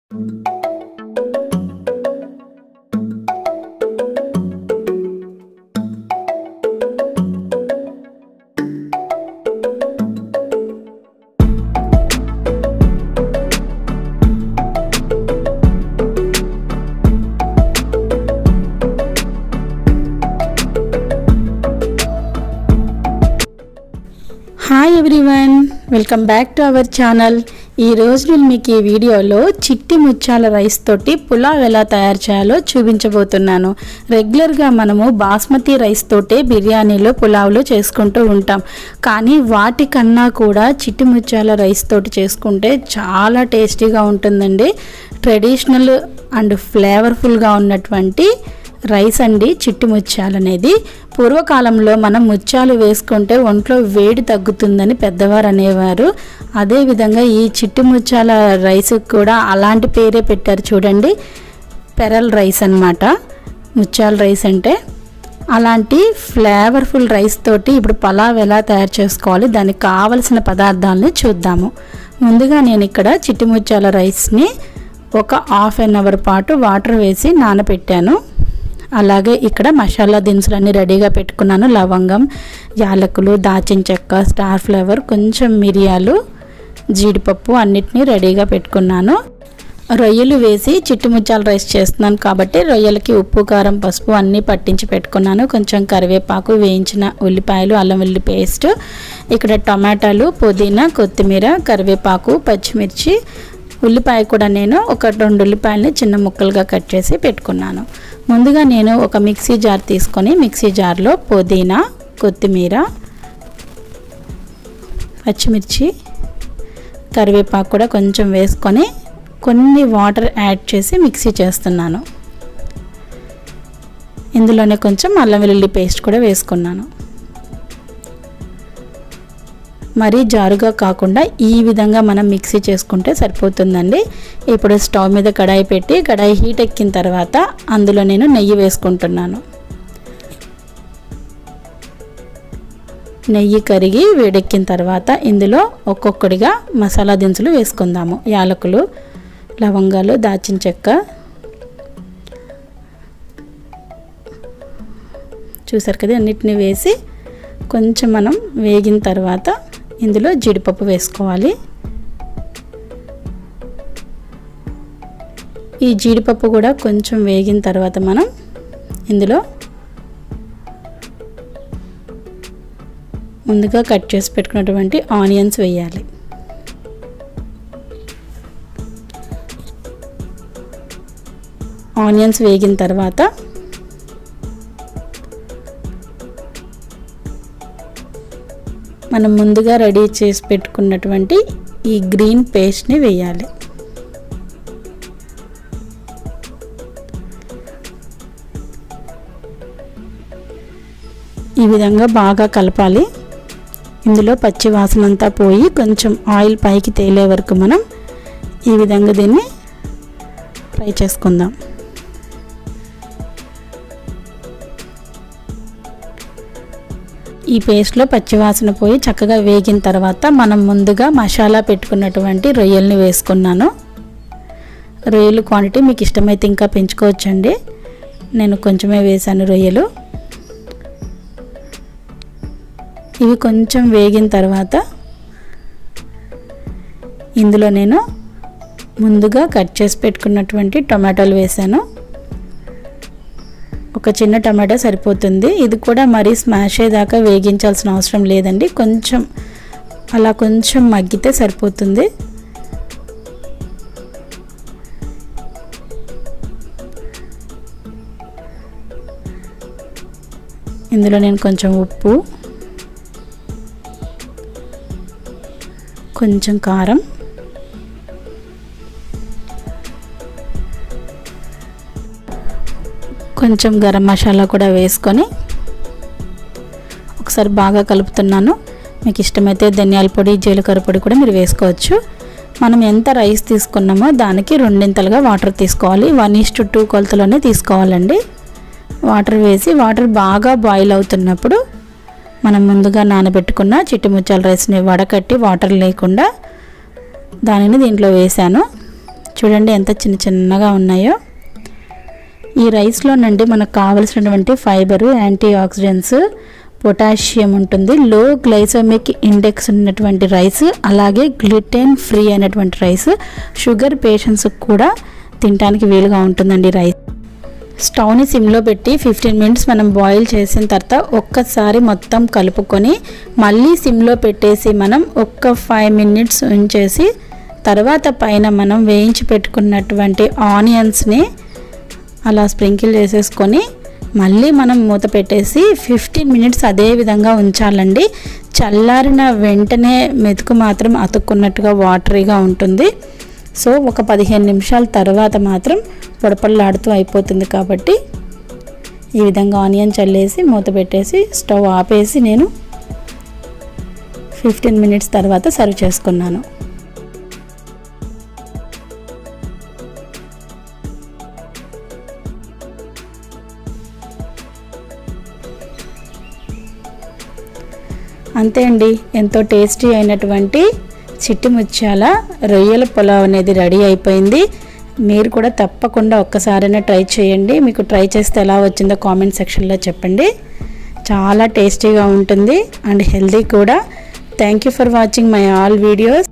hi everyone welcome back to our channel ఈరోజు నేను మీకు ఈ వీడియోలో చిట్టి ముత్యాల రైస్ తోటి పులావ్ ఎలా తయారు చేయాలో చూపించబోతున్నాను రెగ్యులర్గా మనము బాస్మతి రైస్ తోటే బిర్యానీలో పులావ్లు చేసుకుంటూ ఉంటాం కానీ వాటికన్నా కూడా చిట్టి ముత్యాల రైస్ తోటి చేసుకుంటే చాలా టేస్టీగా ఉంటుందండి ట్రెడిషనల్ అండ్ ఫ్లేవర్ఫుల్గా ఉన్నటువంటి రైస్ అండి చిట్టి ముత్యాలు అనేది పూర్వకాలంలో మనం ముత్యాలు వేసుకుంటే ఒంట్లో వేడి తగ్గుతుందని పెద్దవారు అనేవారు అదేవిధంగా ఈ చిట్టి ముత్యాల రైస్ కూడా అలాంటి పేరే పెట్టారు చూడండి పెరల్ రైస్ అన్నమాట ముత్యాల రైస్ అంటే అలాంటి ఫ్లేవర్ఫుల్ రైస్ తోటి ఇప్పుడు పలావ్ ఎలా తయారు చేసుకోవాలి దానికి కావలసిన పదార్థాలని చూద్దాము ముందుగా నేను ఇక్కడ చిట్టి ముత్యాల రైస్ని ఒక హాఫ్ అన్ అవర్ పాటు వాటర్ వేసి నానబెట్టాను అలాగే ఇక్కడ మసాలా దినుసులన్నీ రెడీగా పెట్టుకున్నాను లవంగం యాలకులు దాచిన చెక్క స్టార్ ఫ్లేవర్ కొంచెం మిరియాలు జీడిపప్పు అన్నిటినీ రెడీగా పెట్టుకున్నాను రొయ్యలు వేసి చిట్టుముచ్చాల రైస్ చేస్తున్నాను కాబట్టి రొయ్యలకి ఉప్పు కారం పసుపు అన్నీ పట్టించి పెట్టుకున్నాను కొంచెం కరివేపాకు వేయించిన ఉల్లిపాయలు అల్లం వెల్లి పేస్ట్ ఇక్కడ టమాటాలు పుదీనా కొత్తిమీర కరివేపాకు పచ్చిమిర్చి ఉల్లిపాయ కూడా నేను ఒక రెండు ఉల్లిపాయలని చిన్న ముక్కలుగా కట్ చేసి పెట్టుకున్నాను ముందుగా నేను ఒక మిక్సీ జార్ తీసుకొని మిక్సీ జార్లో పుదీనా కొత్తిమీర పచ్చిమిర్చి కరివేపాకు కూడా కొంచెం వేసుకొని కొన్ని వాటర్ యాడ్ చేసి మిక్సీ చేస్తున్నాను ఇందులోనే కొంచెం అల్లం వెల్లుల్లి పేస్ట్ కూడా వేసుకున్నాను మరీ జారుగా కాకుండా ఈ విధంగా మనం మిక్సీ చేసుకుంటే సరిపోతుందండి ఇప్పుడు స్టవ్ మీద కడాయి పెట్టి కడాయి హీట్ ఎక్కిన తర్వాత అందులో నేను నెయ్యి వేసుకుంటున్నాను నెయ్యి కరిగి వేడెక్కిన తర్వాత ఇందులో ఒక్కొక్కడిగా మసాలా దినుసులు వేసుకుందాము యాలకులు లవంగాలు దాచిన చెక్క చూసారు కదా అన్నిటిని వేసి కొంచెం మనం వేగిన తర్వాత ఇందులో జీడిపప్పు వేసుకోవాలి ఈ జీడిపప్పు కూడా కొంచెం వేగిన తర్వాత మనం ఇందులో ముందుగా కట్ చేసి పెట్టుకున్నటువంటి ఆనియన్స్ వేయాలి ఆనియన్స్ వేగిన తర్వాత మనం ముందుగా రెడీ చేసి పెట్టుకున్నటువంటి ఈ గ్రీన్ పేస్ట్ని వేయాలి ఈ విధంగా బాగా కలపాలి ఇందులో పచ్చి వాసన అంతా పోయి కొంచెం ఆయిల్ పైకి తేలే వరకు మనం ఈ విధంగా దీన్ని ఫ్రై చేసుకుందాం ఈ పేస్ట్లో పచ్చివాసన పోయి చక్కగా వేగిన తర్వాత మనం ముందుగా మసాలా పెట్టుకున్నటువంటి రొయ్యల్ని వేసుకున్నాను రొయ్యలు క్వాంటిటీ మీకు ఇష్టమైతే ఇంకా పెంచుకోవచ్చండి నేను కొంచెమే వేసాను రొయ్యలు ఇవి కొంచెం వేగిన తర్వాత ఇందులో నేను ముందుగా కట్ చేసి పెట్టుకున్నటువంటి టొమాటోలు వేసాను ఒక చిన్న టమాటా సరిపోతుంది ఇది కూడా మరీ స్మాష్ అయ్యేదాకా వేగించాల్సిన అవసరం లేదండి కొంచెం అలా కొంచెం మగ్గితే సరిపోతుంది ఇందులో నేను కొంచెం ఉప్పు కొంచెం కారం కొంచెం గరం మసాలా కూడా వేసుకొని ఒకసారి బాగా కలుపుతున్నాను మీకు ఇష్టమైతే ధనియాల పొడి జీలకర్ర పొడి కూడా మీరు వేసుకోవచ్చు మనం ఎంత రైస్ తీసుకున్నామో దానికి రెండింతలుగా వాటర్ తీసుకోవాలి వన్ ఈస్ టు టూ కొలతలోనే తీసుకోవాలండి వాటర్ వేసి వాటర్ బాగా బాయిల్ అవుతున్నప్పుడు మనం ముందుగా నానబెట్టుకున్న చిట్టి ముత్యాల రైస్ని వడకట్టి వాటర్ లేకుండా దానిని దీంట్లో వేసాను చూడండి ఎంత చిన్న చిన్నగా ఉన్నాయో ఈ రైస్లోనండి మనకు కావలసినటువంటి ఫైబరు యాంటీ ఆక్సిడెంట్స్ పొటాషియం ఉంటుంది లో గ్లైసోమిక్ ఇండెక్స్ ఉన్నటువంటి రైస్ అలాగే గ్లిటెన్ ఫ్రీ అయినటువంటి రైస్ షుగర్ పేషెంట్స్కి కూడా తినడానికి వీలుగా ఉంటుందండి రైస్ స్టవ్ని సిమ్లో పెట్టి ఫిఫ్టీన్ మినిట్స్ మనం బాయిల్ చేసిన తర్వాత ఒక్కసారి మొత్తం కలుపుకొని మళ్ళీ సిమ్లో పెట్టేసి మనం ఒక్క ఫైవ్ మినిట్స్ ఉంచేసి తర్వాత పైన మనం వేయించి పెట్టుకున్నటువంటి ఆనియన్స్ని అలా స్ప్రింకిల్ చేసేసుకొని మళ్ళీ మనం మూత పెట్టేసి ఫిఫ్టీన్ మినిట్స్ అదే విధంగా ఉంచాలండి చల్లారిన వెంటనే మెతుకు మాత్రం అతుక్కున్నట్టుగా వాటరీగా ఉంటుంది సో ఒక పదిహేను నిమిషాల తర్వాత మాత్రం పొడపల్లాడుతూ అయిపోతుంది కాబట్టి ఈ విధంగా ఆనియన్ చల్లేసి మూత పెట్టేసి స్టవ్ ఆపేసి నేను ఫిఫ్టీన్ మినిట్స్ తర్వాత సర్వ్ చేసుకున్నాను అంతే అండి ఎంతో టేస్టీ అయినటువంటి చిట్టి ముత్యాల రొయ్యల పులావ్ అనేది రెడీ అయిపోయింది మీరు కూడా తప్పకుండా ఒక్కసారైనా ట్రై చేయండి మీకు ట్రై చేస్తే ఎలా వచ్చిందో కామెంట్ సెక్షన్లో చెప్పండి చాలా టేస్టీగా ఉంటుంది అండ్ హెల్దీ కూడా thank you for watching my all videos